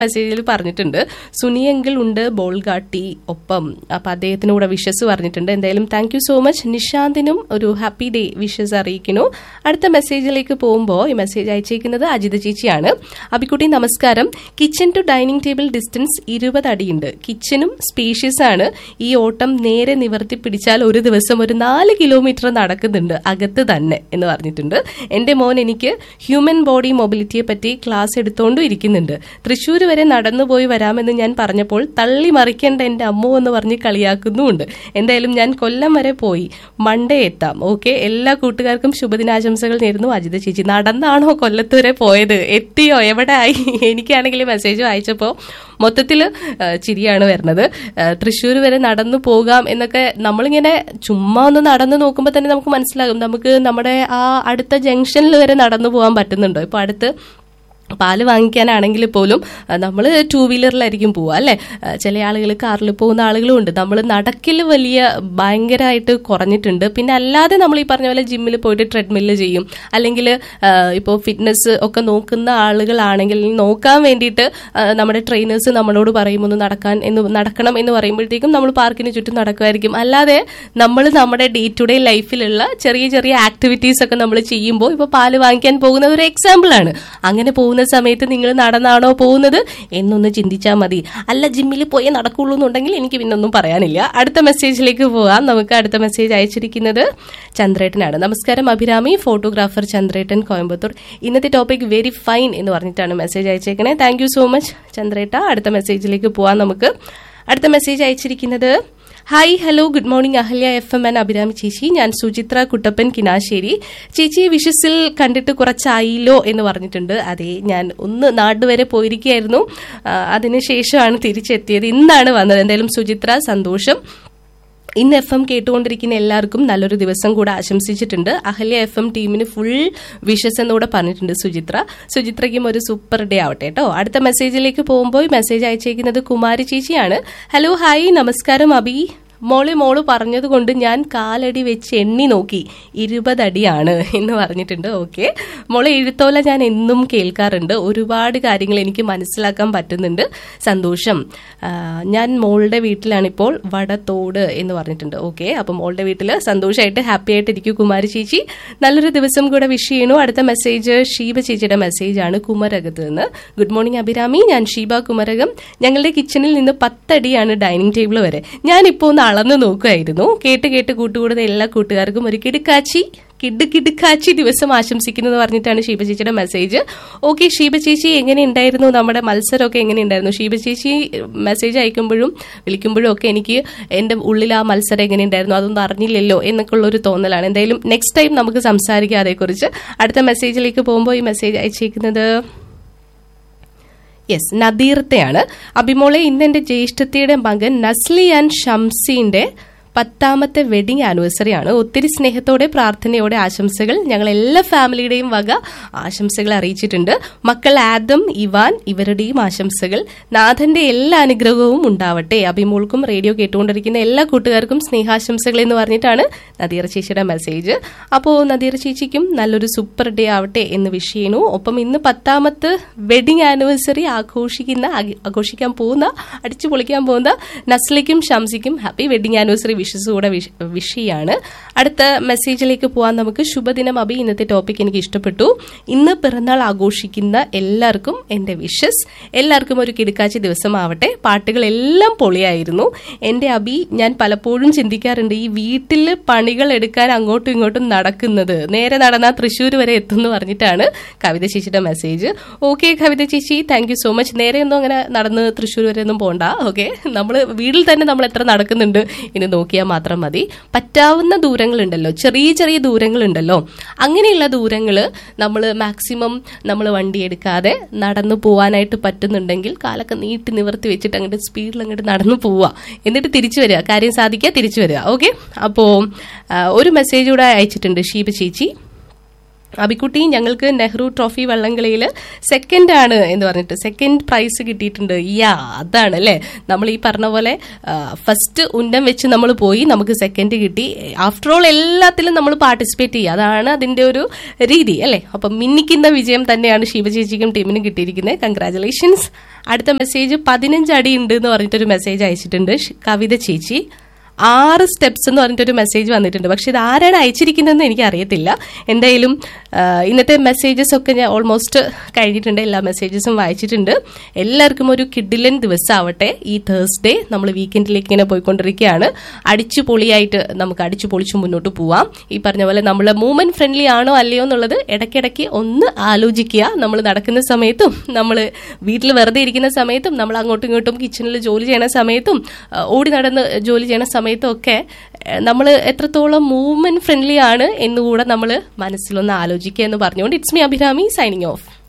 മെസ്സേജിൽ പറഞ്ഞിട്ടുണ്ട് സുനിയങ്കിൾ ഉണ്ട് ബോൾഗാട്ടി ഒപ്പം അപ്പൊ അദ്ദേഹത്തിന് കൂടെ വിഷസ് പറഞ്ഞിട്ടുണ്ട് എന്തായാലും താങ്ക് യു സോ മച്ച് നിഷാന്തിനും ഒരു ഹാപ്പി ഡേ വിഷസ് അറിയിക്കുന്നു അടുത്ത മെസ്സേജിലേക്ക് പോകുമ്പോൾ ഈ മെസ്സേജ് അയച്ചേക്കുന്നത് അജിത ചേച്ചിയാണ് അബിക്കുട്ടി നമസ്കാരം kitchen to dining table distance ഇരുപത് അടിയുണ്ട് കിച്ചണും സ്പേഷ്യസ് ആണ് ഈ ഓട്ടം നേരെ നിവർത്തി പിടിച്ചാൽ ഒരു ദിവസം ഒരു നാല് കിലോമീറ്റർ നടക്കുന്നുണ്ട് അകത്ത് തന്നെ എന്ന് പറഞ്ഞിട്ടുണ്ട് എന്റെ മോൻ എനിക്ക് ഹ്യൂമൻ ബോഡി മൊബിലിറ്റിയെ പറ്റി ക്ലാസ് എടുത്തോണ്ടും ഇരിക്കുന്നുണ്ട് തൃശ്ശൂർ വരെ നടന്നു പോയി വരാമെന്ന് ഞാൻ പറഞ്ഞപ്പോൾ തള്ളി മറിക്കേണ്ട എന്റെ അമ്മു എന്ന് പറഞ്ഞ് കളിയാക്കുന്നുമുണ്ട് എന്തായാലും ഞാൻ കൊല്ലം വരെ പോയി മൺഡേ എത്താം ഓക്കെ എല്ലാ കൂട്ടുകാർക്കും ശുഭദിനാശംസകൾ നേരുന്നു അജിത ചേച്ചി നടന്നാണോ കൊല്ലത്ത് വരെ പോയത് എത്തിയോ എവിടെ ആയി എനിക്കാണെങ്കിൽ മെസ്സേജ് വായിച്ചപ്പോൾ മൊത്തത്തിൽ ചിരിയാണ് വരുന്നത് തൃശ്ശൂർ വരെ നടന്നു പോകാം എന്നൊക്കെ നമ്മളിങ്ങനെ ചുമ്മാ ഒന്ന് നടന്നു നോക്കുമ്പോൾ തന്നെ നമുക്ക് മനസ്സിലാകും നമുക്ക് നമ്മുടെ ആ അടുത്ത ജംഗ്ഷനിൽ വരെ നടന്നു പോകാൻ പറ്റുന്നുണ്ടോ ഇപ്പൊ അടുത്ത് പാല് വാങ്ങിക്കാനാണെങ്കിൽ പോലും നമ്മൾ ടൂ വീലറിലായിരിക്കും പോവുക അല്ലേ ചില ആളുകൾ കാറിൽ പോകുന്ന ആളുകളും ഉണ്ട് നമ്മൾ നടക്കിൽ വലിയ ഭയങ്കരമായിട്ട് കുറഞ്ഞിട്ടുണ്ട് പിന്നെ അല്ലാതെ നമ്മൾ ഈ പറഞ്ഞ പോലെ ജിമ്മിൽ പോയിട്ട് ട്രെഡ്മില്ല് ചെയ്യും അല്ലെങ്കിൽ ഇപ്പോൾ ഫിറ്റ്നസ് ഒക്കെ നോക്കുന്ന ആളുകളാണെങ്കിൽ നോക്കാൻ വേണ്ടിയിട്ട് നമ്മുടെ ട്രെയിനേഴ്സ് നമ്മളോട് പറയും ഒന്ന് നടക്കാൻ എന്ന് നടക്കണം എന്ന് പറയുമ്പോഴത്തേക്കും നമ്മൾ പാർക്കിന് ചുറ്റും നടക്കുമായിരിക്കും അല്ലാതെ നമ്മൾ നമ്മുടെ ഡേ ടു ഡേ ലൈഫിലുള്ള ചെറിയ ചെറിയ ആക്ടിവിറ്റീസ് ഒക്കെ നമ്മൾ ചെയ്യുമ്പോൾ ഇപ്പോൾ പാല് വാങ്ങിക്കാൻ പോകുന്ന ഒരു എക്സാമ്പിൾ ആണ് അങ്ങനെ പോകുന്ന സമയത്ത് നിങ്ങൾ നടന്നാണോ പോകുന്നത് എന്നൊന്ന് ചിന്തിച്ചാൽ മതി അല്ല ജിമ്മിൽ പോയി നടക്കുള്ളൂ എന്നുണ്ടെങ്കിൽ എനിക്ക് പിന്നെ ഒന്നും പറയാനില്ല അടുത്ത മെസ്സേജിലേക്ക് പോകാം നമുക്ക് അടുത്ത മെസ്സേജ് അയച്ചിരിക്കുന്നത് ചന്ദ്രേട്ടനാണ് നമസ്കാരം അഭിരാമി ഫോട്ടോഗ്രാഫർ ചന്ദ്രേട്ടൻ കോയമ്പത്തൂർ ഇന്നത്തെ ടോപ്പിക് വെരി ഫൈൻ എന്ന് പറഞ്ഞിട്ടാണ് മെസ്സേജ് അയച്ചേക്കണേ താങ്ക് യു സോ മച്ച് ചന്ദ്രേട്ട അടുത്ത മെസ്സേജിലേക്ക് പോകാം നമുക്ക് അടുത്ത മെസ്സേജ് അയച്ചിരിക്കുന്നത് hi hello good morning Ahalya F M and Abhirami ചേച്ചി ഞാൻ സുചിത്ര കുട്ടപ്പൻ കിനാശ്ശേരി ചേച്ചി വിഷസിൽ കണ്ടിട്ട് കുറച്ചായില്ലോ എന്ന് പറഞ്ഞിട്ടുണ്ട് അതെ ഞാൻ ഒന്ന് നാട് വരെ പോയിരിക്കുകയായിരുന്നു അതിനുശേഷമാണ് തിരിച്ചെത്തിയത് ഇന്നാണ് വന്നത് എന്തായാലും സുചിത്ര സന്തോഷം ഇന്ന് എഫ് എം കേട്ടുകൊണ്ടിരിക്കുന്ന എല്ലാവർക്കും നല്ലൊരു ദിവസം കൂടെ ആശംസിച്ചിട്ടുണ്ട് അഹല്യ എഫ് എം ടീമിന് ഫുൾ വിഷസ് എന്നുകൂടെ പറഞ്ഞിട്ടുണ്ട് സുചിത്ര സുചിത്രയ്ക്കും ഒരു സൂപ്പർ ഡേ ആവട്ടെ കേട്ടോ അടുത്ത മെസ്സേജിലേക്ക് പോകുമ്പോൾ മെസ്സേജ് അയച്ചേക്കുന്നത് കുമാരി ചേച്ചിയാണ് ഹലോ ഹായ് നമസ്കാരം അബി മോളെ മോള് പറഞ്ഞതുകൊണ്ട് ഞാൻ കാലടി വെച്ച് എണ്ണി നോക്കി ഇരുപതടിയാണ് എന്ന് പറഞ്ഞിട്ടുണ്ട് ഓക്കെ മോളെ എഴുത്തോല ഞാൻ എന്നും കേൾക്കാറുണ്ട് ഒരുപാട് കാര്യങ്ങൾ എനിക്ക് മനസ്സിലാക്കാൻ പറ്റുന്നുണ്ട് സന്തോഷം ഞാൻ മോളുടെ വീട്ടിലാണിപ്പോൾ വടത്തോട് എന്ന് പറഞ്ഞിട്ടുണ്ട് ഓക്കെ അപ്പം മോളുടെ വീട്ടിൽ സന്തോഷമായിട്ട് ഹാപ്പി ആയിട്ട് ഇരിക്കും കുമാരി ചേച്ചി നല്ലൊരു ദിവസം കൂടെ വിഷ് ചെയ്യണു അടുത്ത മെസ്സേജ് ഷീബ ചേച്ചിയുടെ മെസ്സേജാണ് കുമരകത്ത് നിന്ന് ഗുഡ് മോർണിംഗ് അഭിരാമി ഞാൻ ഷീബ കുമരകം ഞങ്ങളുടെ കിച്ചണിൽ നിന്ന് പത്തടിയാണ് ഡൈനിങ് ടേബിൾ വരെ ഞാനിപ്പോൾ ഒന്ന് അളന്നു നോക്കുമായിരുന്നു കേട്ട് കേട്ട് കൂട്ടുകൂടുന്ന എല്ലാ കൂട്ടുകാർക്കും ഒരു കിടുക്കാച്ചി കിഡ് കിടുക്കാച്ചി ദിവസം ആശംസിക്കുന്നത് പറഞ്ഞിട്ടാണ് ഷീബ ചേച്ചിയുടെ മെസ്സേജ് ഓക്കെ ഷീബ ചേച്ചി എങ്ങനെ ഉണ്ടായിരുന്നു നമ്മുടെ മത്സരമൊക്കെ എങ്ങനെ ഉണ്ടായിരുന്നു ഷീബ ചേച്ചി മെസ്സേജ് അയക്കുമ്പോഴും വിളിക്കുമ്പോഴും ഒക്കെ എനിക്ക് എന്റെ ഉള്ളിൽ ആ മത്സരം എങ്ങനെ ഉണ്ടായിരുന്നു അതൊന്നും അറിഞ്ഞില്ലല്ലോ എന്നൊക്കെ ഉള്ള ഒരു തോന്നലാണ് എന്തായാലും നെക്സ്റ്റ് ടൈം നമുക്ക് സംസാരിക്കാം അതേക്കുറിച്ച് അടുത്ത മെസ്സേജിലേക്ക് പോകുമ്പോൾ ഈ മെസ്സേജ് അയച്ചേക്കുന്നത് യെസ് നദീർത്തയാണ് അഭിമോളെ ഇന്ന് എന്റെ ജ്യേഷ്ഠത്തിയുടെ മകൻ നസ്ലി ആൻഡ് ഷംസിന്റെ പത്താമത്തെ വെഡിങ് ആനിവേഴ്സറി ആണ് ഒത്തിരി സ്നേഹത്തോടെ പ്രാർത്ഥനയോടെ ആശംസകൾ ഞങ്ങൾ എല്ലാ ഫാമിലിയുടെയും വക ആശംസകൾ അറിയിച്ചിട്ടുണ്ട് മക്കൾ ആദം ഇവാൻ ഇവരുടെയും ആശംസകൾ നാഥന്റെ എല്ലാ അനുഗ്രഹവും ഉണ്ടാവട്ടെ അഭിമോൾക്കും റേഡിയോ കേട്ടുകൊണ്ടിരിക്കുന്ന എല്ലാ കൂട്ടുകാർക്കും സ്നേഹാശംസകൾ എന്ന് പറഞ്ഞിട്ടാണ് നദീർ ചേച്ചിയുടെ മെസ്സേജ് അപ്പോൾ നദീർ ചേച്ചിക്കും നല്ലൊരു സൂപ്പർ ഡേ ആവട്ടെ എന്ന് വിഷ് ചെയ്യുന്നു ഒപ്പം ഇന്ന് പത്താമത്തെ വെഡിങ് ആനിവേഴ്സറി ആഘോഷിക്കുന്ന ആഘോഷിക്കാൻ പോകുന്ന അടിച്ചു പൊളിക്കാൻ പോകുന്ന നസ്ലിക്കും ഷംസിക്കും ഹാപ്പി വെഡിങ് ആനിവേഴ്സറി വിഷസ് കൂടെ വിഷയാണ് അടുത്ത മെസ്സേജിലേക്ക് പോകാൻ നമുക്ക് ശുഭദിനം അബി ഇന്നത്തെ ടോപ്പിക് എനിക്ക് ഇഷ്ടപ്പെട്ടു ഇന്ന് പിറന്നാൾ ആഘോഷിക്കുന്ന എല്ലാവർക്കും എന്റെ വിഷസ് എല്ലാവർക്കും ഒരു കിടക്കാച്ചി ദിവസമാവട്ടെ പാട്ടുകൾ എല്ലാം പൊളിയായിരുന്നു എന്റെ അബി ഞാൻ പലപ്പോഴും ചിന്തിക്കാറുണ്ട് ഈ വീട്ടിൽ പണികൾ എടുക്കാൻ അങ്ങോട്ടും ഇങ്ങോട്ടും നടക്കുന്നത് നേരെ നടന്നാൽ തൃശ്ശൂർ വരെ എത്തുമെന്ന് പറഞ്ഞിട്ടാണ് കവിത ചേച്ചിയുടെ മെസ്സേജ് ഓക്കെ കവിത ചേച്ചി താങ്ക് യു സോ മച്ച് നേരെ ഒന്നും അങ്ങനെ നടന്ന് തൃശ്ശൂർ വരെ ഒന്നും പോണ്ട ഓക്കെ നമ്മൾ വീട്ടിൽ തന്നെ നമ്മൾ എത്ര നടക്കുന്നുണ്ട് ഇനി നോക്കിയാൽ മാത്രം മതി പറ്റാവുന്ന ദൂരങ്ങളുണ്ടല്ലോ ചെറിയ ചെറിയ ദൂരങ്ങളുണ്ടല്ലോ അങ്ങനെയുള്ള ദൂരങ്ങൾ നമ്മൾ മാക്സിമം നമ്മൾ വണ്ടി എടുക്കാതെ നടന്നു പോകാനായിട്ട് പറ്റുന്നുണ്ടെങ്കിൽ കാലൊക്കെ നീട്ടി നിവർത്തി വെച്ചിട്ട് അങ്ങോട്ട് സ്പീഡിൽ അങ്ങോട്ട് നടന്നു പോവുക എന്നിട്ട് തിരിച്ചു വരിക കാര്യം സാധിക്കുക തിരിച്ചു വരിക ഓക്കെ അപ്പോൾ ഒരു മെസ്സേജ് കൂടെ അയച്ചിട്ടുണ്ട് ഷീബ ചേച്ചി അബിക്കുട്ടി ഞങ്ങൾക്ക് നെഹ്റു ട്രോഫി വള്ളംകളിയിൽ സെക്കൻഡ് ആണ് എന്ന് പറഞ്ഞിട്ട് സെക്കൻഡ് പ്രൈസ് കിട്ടിയിട്ടുണ്ട് യാ അതാണ് അല്ലേ നമ്മൾ ഈ പറഞ്ഞ പോലെ ഫസ്റ്റ് ഉന്നം വെച്ച് നമ്മൾ പോയി നമുക്ക് സെക്കൻഡ് കിട്ടി ആഫ്റ്റർ ഓൾ എല്ലാത്തിലും നമ്മൾ പാർട്ടിസിപ്പേറ്റ് ചെയ്യുക അതാണ് അതിന്റെ ഒരു രീതി അല്ലേ അപ്പം മിന്നിക്കുന്ന വിജയം തന്നെയാണ് ശിവചേച്ചിക്കും ടീമിനും കിട്ടിയിരിക്കുന്നത് കൺഗ്രാചുലേഷൻസ് അടുത്ത മെസ്സേജ് പതിനഞ്ച് അടി ഉണ്ട് എന്ന് പറഞ്ഞിട്ടൊരു മെസ്സേജ് അയച്ചിട്ടുണ്ട് ഷ്- കവിത ചേച്ചി ആറ് സ്റ്റെപ്സ് എന്ന് പറഞ്ഞിട്ടൊരു മെസ്സേജ് വന്നിട്ടുണ്ട് പക്ഷെ ഇത് ആരാണ് അയച്ചിരിക്കുന്നതെന്ന് എനിക്ക് അറിയത്തില്ല എന്തായാലും ആ, ഇന്നത്തെ മെസ്സേജസ് ഒക്കെ ഞാൻ ഓൾമോസ്റ്റ് കഴിഞ്ഞിട്ടുണ്ട് എല്ലാ മെസ്സേജസും വായിച്ചിട്ടുണ്ട് എല്ലാവർക്കും ഒരു കിഡിലൻ ദിവസമാവട്ടെ ഈ തേഴ്സ്ഡേ നമ്മൾ വീക്കെൻഡിലേക്ക് ഇങ്ങനെ പോയിക്കൊണ്ടിരിക്കുകയാണ് അടിച്ചു പൊളിയായിട്ട് നമുക്ക് അടിച്ചു പൊളിച്ചു മുന്നോട്ട് പോവാം ഈ പറഞ്ഞ പോലെ നമ്മൾ മൂവ്മെന്റ് ഫ്രണ്ട്ലി ആണോ അല്ലയോ എന്നുള്ളത് ഇടയ്ക്കിടയ്ക്ക് ഒന്ന് ആലോചിക്കുക നമ്മൾ നടക്കുന്ന സമയത്തും നമ്മൾ വീട്ടിൽ വെറുതെ ഇരിക്കുന്ന സമയത്തും നമ്മൾ അങ്ങോട്ടും ഇങ്ങോട്ടും കിച്ചണിൽ ജോലി ചെയ്യണ സമയത്തും ആ, ഓടി നടന്ന് ജോലി ചെയ്യണ സമയത്തും ഒക്കെ നമ്മൾ എത്രത്തോളം മൂവ്മെന്റ് ഫ്രണ്ട്ലി ആണ് എന്നുകൂടെ നമ്മൾ മനസ്സിലൊന്ന് ആലോചിക്കുക എന്ന് പറഞ്ഞുകൊണ്ട് it's me Abhirami signing of